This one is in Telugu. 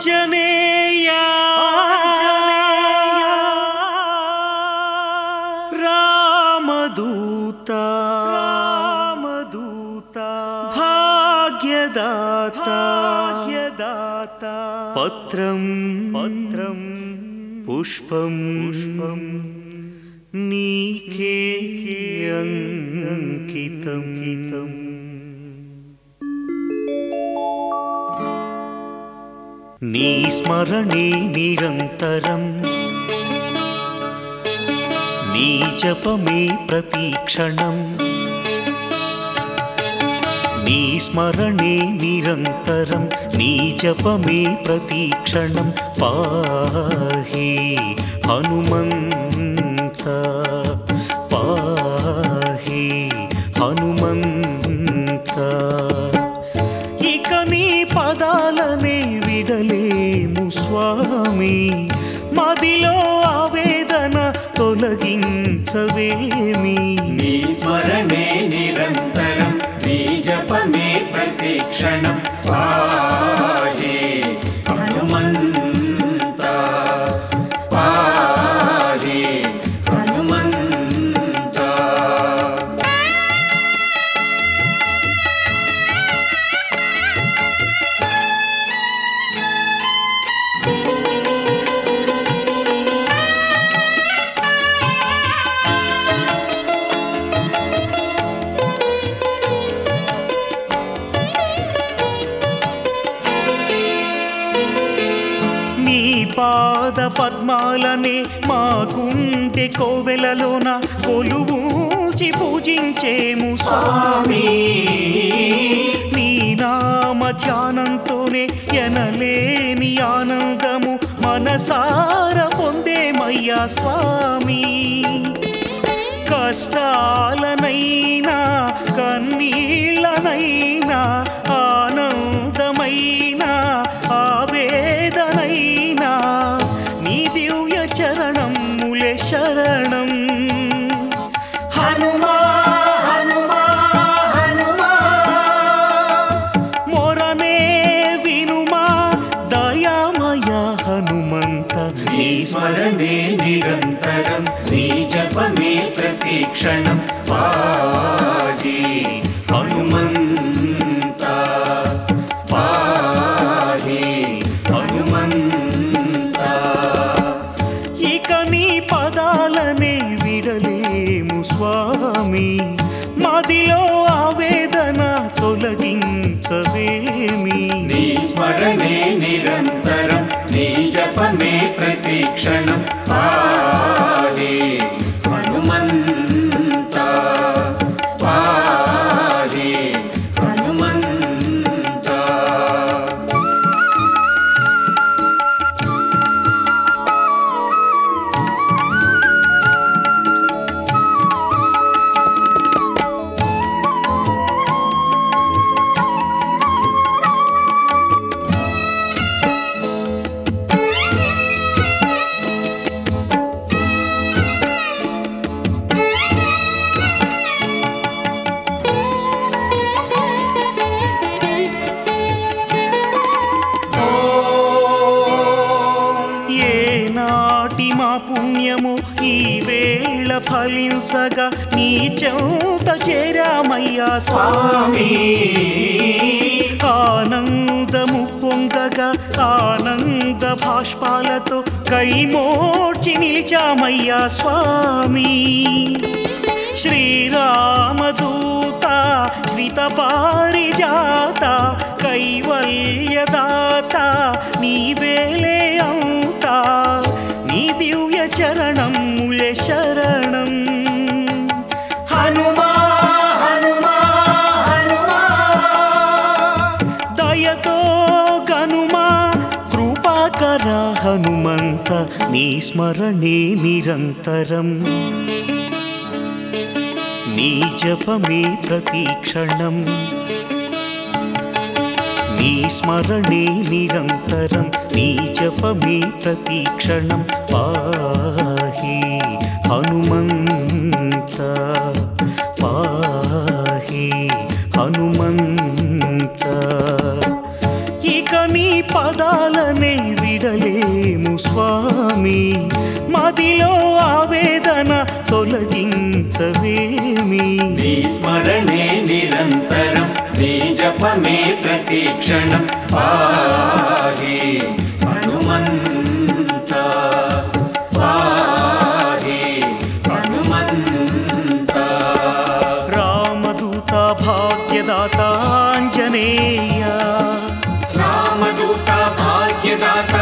ఆంజనేయ రామదూత రామదూత భాగ్యదాత భాగ్యదాత పత్రం పత్రం పుష్పం పుష్పం నీకే అంకితం హితం నీ స్మరణే నిరంతరం నీ జపమే ప్రతీక్షణం నీ స్మరణే నిరంతరం నీ జపమే ప్రతీక్షణం పాహి హనుమంత పాహి హనుమంత ఇక నీ పదాలనే విడలేము స్వామి మదిలో ఆవేదన తొలగించవేమి నీ స్మరణే నిరంతరం నీ జపమే ప్రతిక్షణం పాహే హనుమంత పాహే హనుమంత నీ పాద పద్మాలనే మా గుండె కోవెలలోన కొలువూచి పూజించేము స్వామి నీ నామ ధ్యానంతోనే ఎనలేని ఆనందము మనసార పొందేమయ్యా స్వామి కష్టాలనైనా కన్నీళ్ళనైనా ఆనందమైనా ఆవేదనైనా నీ దివ్య చరణములే శరణం హనుమా హనుమా హనుమా మొరనే వినుమా దయామయ హనుమంత నీ స్మరణే నిరంతరం నీ జపమే ప్రతిక్షణం పాహే హనుమంత పాహే హనుమంత ఇక నీ పదాలనే విడలేము స్వామి మదిలో ఆవేదన తొలగించవేమి నీ స్మరణే నిరంతరం నీ జపమే ప్రతిక్షణం పాహే హనుమంత పాహే హనుమంత ఏ నాటి మా పుణ్యము ఈ వేళ ఫలించగా నీ చెంత చేరామయ్యా స్వామి ఆనందము పొంగగా ఆనంద భాష్పాలతో కైమోర్చి నిలిచామయ్యా స్వామి శ్రీరామదూత శ్రిత పారిజాత కైవల్యదాత నీ వేలే అవుతా నీ దివ్య చరణం ములే శరణం హనుమా హనుమా హనుమా దయతో గనుమా కృపాకర హనుమంత నీ స్మరణే నిరంతరం నీ జపమే ప్రతీక్షణం నీ స్మరణే నిరంతరం నీ జపమే ప్రతీక్షణం పాహి హనుమంత పాహి హనుమంత ఇక నీ పద పదాలనే విడలేము స్వామి మదిలో ఆవేదన తొలగించవేమి నీ స్మరణే నిరంతరం నీ జపమే ప్రతిక్షణం పాహి హనుమంత పాహి హనుమంత రామదూత భాగ్యదాత ఆంజనేయ రామదూత భాగ్యదాత